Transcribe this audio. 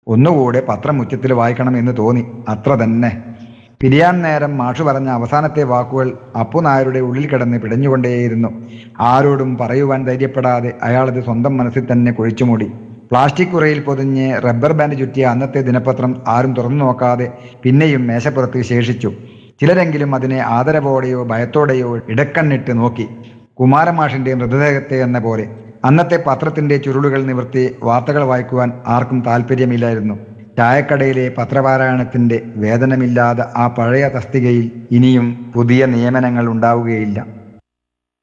ഒന്നുകൂടെ പത്രം ഉച്ചത്തിൽ വായിക്കണം എന്ന് തോന്നി അത്ര തന്നെ പിരിയാൻ നേരം മാഷു പറഞ്ഞ അവസാനത്തെ വാക്കുകൾ അപ്പു നായരുടെ ഉള്ളിൽ കിടന്ന് പിടഞ്ഞുകൊണ്ടേയിരുന്നു ആരോടും പറയുവാൻ ധൈര്യപ്പെടാതെ അയാളത് സ്വന്തം മനസ്സിൽ തന്നെ കുഴിച്ചുമൂടി പ്ലാസ്റ്റിക് ഉറയിൽ പൊതിഞ്ഞ് റബ്ബർ ബാൻഡ് ചുറ്റിയ അന്നത്തെ ദിനപത്രം ആരും തുറന്നു നോക്കാതെ പിന്നെയും മേശപ്പുറത്ത് ശേഷിച്ചു ചിലരെങ്കിലും അതിനെ ആദരവോടെയോ ഭയത്തോടെയോ ഇടക്കണ്ണിട്ട് നോക്കി കുമാരമാഷിന്റെ മൃതദേഹത്തെ എന്ന പോലെ അന്നത്തെ പത്രത്തിന്റെ ചുരുളുകൾ നിവർത്തി വാർത്തകൾ വായിക്കുവാൻ ആർക്കും താല്പര്യമില്ലായിരുന്നു ചായക്കടയിലെ പത്രപാരായണത്തിന്റെ വേതനമില്ലാതെ ആ പഴയ തസ്തികയിൽ ഇനിയും പുതിയ നിയമനങ്ങൾ ഉണ്ടാവുകയില്ല